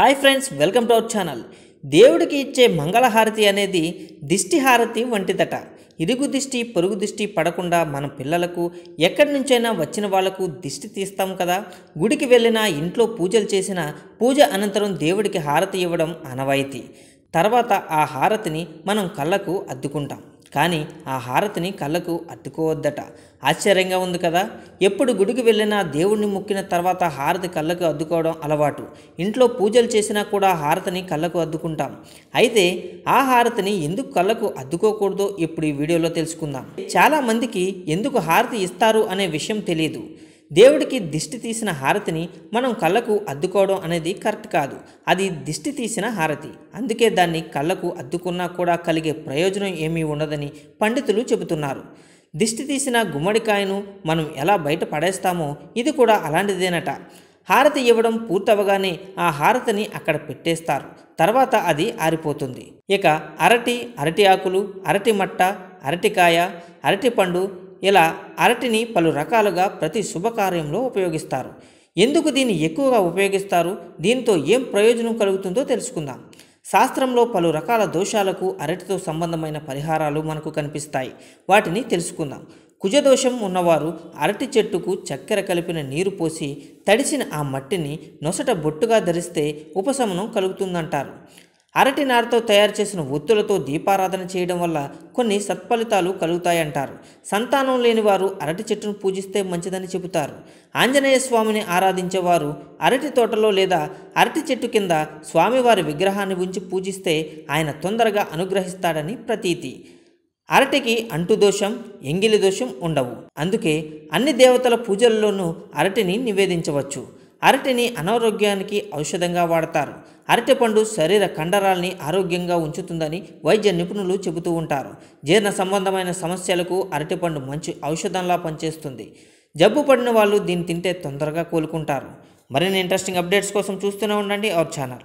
hi friends welcome to our channel దేవుడికి ఇచ్చే మంగళహారతి అనేది దిష్టి హారతి వంటిదట ఇరుగు దిష్టి పొరుగు దిష్టి పడకుండా మన పిల్లలకు ఎక్కడి నుంచైనా వచ్చిన వాళ్లకు దిష్టి తీస్తాం కదా గుడికి వెళ్ళినా ఇంట్లో పూజలు చేసిన పూజ అనంతరం దేవుడికి హారతి ఇవ్వడం ఆనవాయితీ తర్వాత ఆ హారతిని మనం కళ్ళకు అద్దుకుంటాం కానీ ఆ హారతిని కళ్ళకు అద్దుకోవద్దట ఆశ్చర్యంగా ఉంది కదా ఎప్పుడు గుడికి వెళ్ళినా దేవుణ్ణి మొక్కిన తర్వాత హారతి కళ్ళకు అద్దుకోవడం అలవాటు ఇంట్లో పూజలు చేసినా కూడా హారతిని కళ్ళకు అద్దుకుంటాం అయితే ఆ హారతిని ఎందుకు కళ్ళకు అద్దుకోకూడదో ఇప్పుడు ఈ వీడియోలో తెలుసుకుందాం చాలామందికి ఎందుకు హారతి ఇస్తారు అనే విషయం తెలియదు దేవుడికి దిష్టి తీసిన హారతిని మనం కళ్ళకు అద్దుకోవడం అనేది కరెక్ట్ కాదు అది దిష్టి తీసిన హారతి అందుకే దాన్ని కళ్ళకు అద్దుకున్నా కూడా కలిగే ప్రయోజనం ఏమీ ఉండదని పండితులు చెబుతున్నారు దిష్టి తీసిన గుమ్మడికాయను మనం ఎలా బయట పడేస్తామో ఇది కూడా అలాంటిదేనట హారతి ఇవ్వడం పూర్తవగానే ఆ హారతిని అక్కడ పెట్టేస్తారు తర్వాత అది ఆరిపోతుంది ఇక అరటి అరటి ఆకులు అరటి మట్ట అరటికాయ అరటిపండు ఇలా అరటిని పలు రకాలుగా ప్రతి శుభకార్యంలో ఉపయోగిస్తారు ఎందుకు దీన్ని ఎక్కువగా ఉపయోగిస్తారు దీంతో ఏం ప్రయోజనం కలుగుతుందో తెలుసుకుందాం శాస్త్రంలో పలు రకాల దోషాలకు అరటితో సంబంధమైన పరిహారాలు మనకు కనిపిస్తాయి వాటిని తెలుసుకుందాం కుజదోషం ఉన్నవారు అరటి చెట్టుకు చక్కెర కలిపిన నీరు పోసి తడిసిన ఆ మట్టిని నొసట బొట్టుగా ధరిస్తే ఉపశమనం కలుగుతుందంటారు అరటి నారతో తయారు చేసిన ఒత్తులతో దీపారాధన చేయడం వల్ల కొన్ని సత్ఫలితాలు కలుగుతాయంటారు సంతానం లేని వారు అరటి చెట్టును పూజిస్తే మంచిదని చెబుతారు ఆంజనేయ స్వామిని ఆరాధించేవారు అరటి తోటలో లేదా అరటి చెట్టు కింద స్వామివారి విగ్రహాన్ని ఉంచి పూజిస్తే ఆయన తొందరగా అనుగ్రహిస్తాడని ప్రతీతి అరటికి అంటు దోషం ఎంగిలి దోషం ఉండవు అందుకే అన్ని దేవతల పూజల్లోనూ అరటిని నివేదించవచ్చు అరటిని అనారోగ్యానికి ఔషధంగా వాడతారు అరటిపండు శరీర కండరాల్ని ఆరోగ్యంగా ఉంచుతుందని వైద్య నిపుణులు చెబుతూ ఉంటారు జీర్ణ సంబంధమైన సమస్యలకు అరటిపండు మంచి ఔషధంలా పనిచేస్తుంది జబ్బు పడిన వాళ్ళు దీన్ని తింటే తొందరగా కోలుకుంటారు మరిన్ని ఇంట్రెస్టింగ్ అప్డేట్స్ కోసం చూస్తూనే ఉండండి అవర్ ఛానల్